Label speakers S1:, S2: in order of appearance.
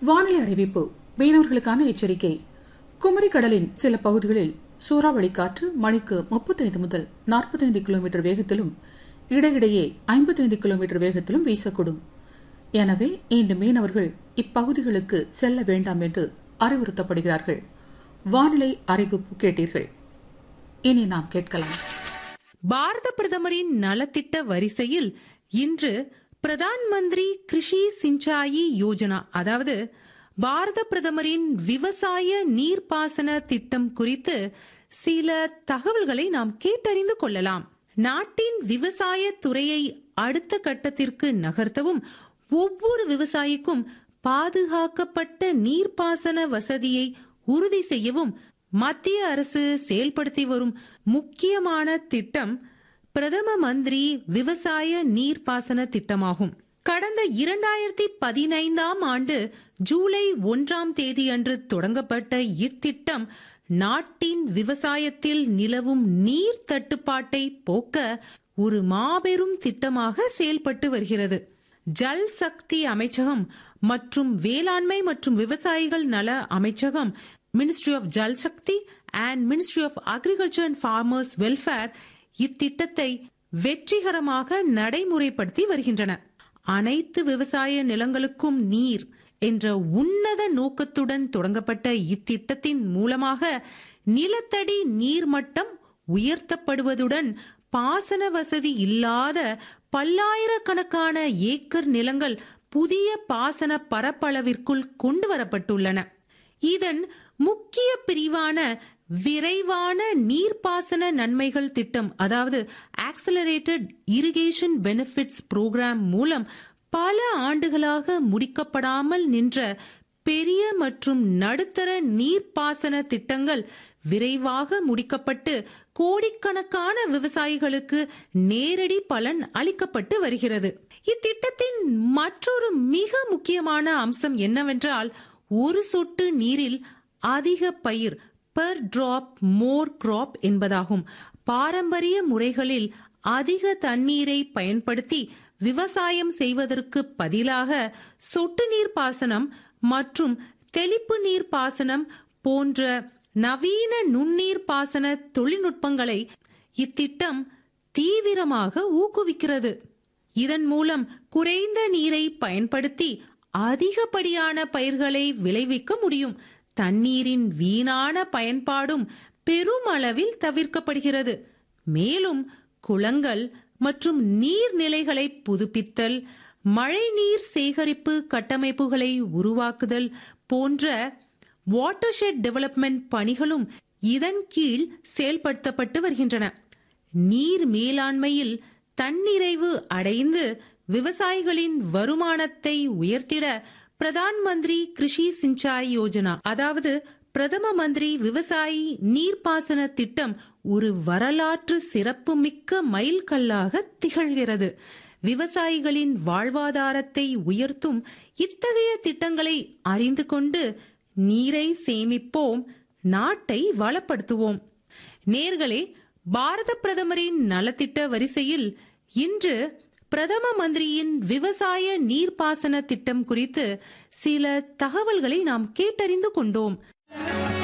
S1: வானிலை அறிவிப்பு மீனவர்களுக்கான எச்சரிக்கை குமரி கடலின் சில பகுதிகளில் சூறாவளி காற்று மணிக்கு முப்பத்தைந்து முதல் நாற்பத்தைந்து கிலோமீட்டர் வேகத்திலும் இடையிடையே ஐம்பத்தைந்து கிலோமீட்டர் வேகத்திலும் வீசக்கூடும் எனவே இந்த மீனவர்கள் இப்பகுதிகளுக்கு செல்ல வேண்டாம் என்று அறிவுறுத்தப்படுகிறார்கள் வானிலை அறிவிப்பு கேட்டீர்கள் இனி நாம் கேட்கலாம்
S2: பாரத பிரதமரின் நலத்திட்ட வரிசையில் இன்று பிரதான் மந்திரி கிருஷி சிஞ்சாயி யோஜனா அதாவது பாரத பிரதமரின் விவசாய நீர்ப்பாசன திட்டம் குறித்து சில தகவல்களை நாம் கேட்டறிந்து கொள்ளலாம் நாட்டின் விவசாய துறையை அடுத்த கட்டத்திற்கு நகர்த்தவும் ஒவ்வொரு விவசாயிக்கும் பாதுகாக்கப்பட்ட நீர்ப்பாசன வசதியை உறுதி செய்யவும் மத்திய அரசு செயல்படுத்தி வரும் முக்கியமான திட்டம் பிரதம மந்திரி விவசாய நீர்ப்பாசன திட்டமாகும் கடந்த இரண்டாயிரத்தி பதினைந்தாம் ஆண்டு ஜூலை ஒன்றாம் தேதி அன்று தொடங்கப்பட்ட இத்திட்டம் நாட்டின் விவசாயத்தில் நிலவும் நீர் தட்டுப்பாட்டை போக்க ஒரு மாபெரும் திட்டமாக செயல்பட்டு வருகிறது ஜல் சக்தி அமைச்சகம் மற்றும் வேளாண்மை மற்றும் விவசாயிகள் நல அமைச்சகம் ministry of Jal Shakti and ministry of agriculture and farmers welfare இத்திட்டத்தை வெற்றிகரமாக நடைமுறைப்படுத்தி வருகின்றன அனைத்து விவசாய நிலங்களுக்கும் நீர் என்ற உன்னத நோக்கத்துடன் தொடங்கப்பட்ட இத்திட்டத்தின் மூலமாக நிலத்தடி நீர்மட்டம் உயர்த்தப்படுவதுடன் பாசன வசதி இல்லாத பல்லாயிரக்கணக்கான ஏக்கர் நிலங்கள் புதிய பாசன பரப்பளவிற்குள் கொண்டு வரப்பட்டுள்ளன இதன் முக்கிய பிரிவான விரைவான நீர்ப்பாசன நன்மைகள் திட்டம் அதாவது ஆக்சலரேட்டட் இரிகேஷன் பெனிஃபிட்ஸ் புரோகிராம் மூலம் பல ஆண்டுகளாக முடிக்கப்படாமல் நின்ற பெரிய மற்றும் நடுத்தர நீர்ப்பாசன திட்டங்கள் விரைவாக முடிக்கப்பட்டு கோடிக்கணக்கான விவசாயிகளுக்கு நேரடி பலன் அளிக்கப்பட்டு வருகிறது இத்திட்டத்தின் மற்றொரு மிக முக்கியமான அம்சம் என்னவென்றால் ஒரு சொட்டு நீரில் அதிக பயிர் பெர் டிராப் மோர் கிராப் என்பதாகும் பாரம்பரிய முறைகளில் அதிக தண்ணீரை பயன்படுத்தி விவசாயம் செய்வதற்கு பதிலாக சொட்டு நீர் பாசனம் மற்றும் தெளிப்பு நீர் பாசனம் போன்ற நவீன நுண்ணீர் பாசன தொழில்நுட்பங்களை இத்திட்டம் தீவிரமாக ஊக்குவிக்கிறது இதன் மூலம் குறைந்த நீரை பயன்படுத்தி அதிகப்படியான பயிர்களை விளைவிக்க முடியும் தண்ணீரின் வீணான பயன்பாடும் பெருமளவில் தவிர்க்கப்படுகிறது மேலும் குளங்கள் மற்றும் நீர்நிலைகளை புதுப்பித்தல் மழைநீர் சேகரிப்பு கட்டமைப்புகளை உருவாக்குதல் போன்ற வாட்டர்ஷெட் டெவலப்மெண்ட் பணிகளும் இதன் கீழ் செயல்படுத்தப்பட்டு வருகின்றன நீர் மேலாண்மையில் தன்னிறைவு அடைந்து விவசாயிகளின் வருமானத்தை உயர்த்திட பிரதான் மந்திரி கிருஷி சிஞ்சாய் யோஜனா அதாவது பிரதம மந்திரி விவசாயி நீர்ப்பாசன திட்டம் ஒரு வரலாற்று சிறப்புமிக்க மைல்கல்லாக திகழ்கிறது விவசாயிகளின் வாழ்வாதாரத்தை உயர்த்தும் இத்தகைய திட்டங்களை அறிந்து கொண்டு நீரை சேமிப்போம் நாட்டை வளப்படுத்துவோம் நேர்களே பாரத பிரதமரின் நலத்திட்ட வரிசையில் இன்று பிரதம மந்திரியின் விவசாய நீர்ப்பாசன திட்டம் குறித்து சில தகவல்களை நாம் கேட்டறிந்து கொண்டோம்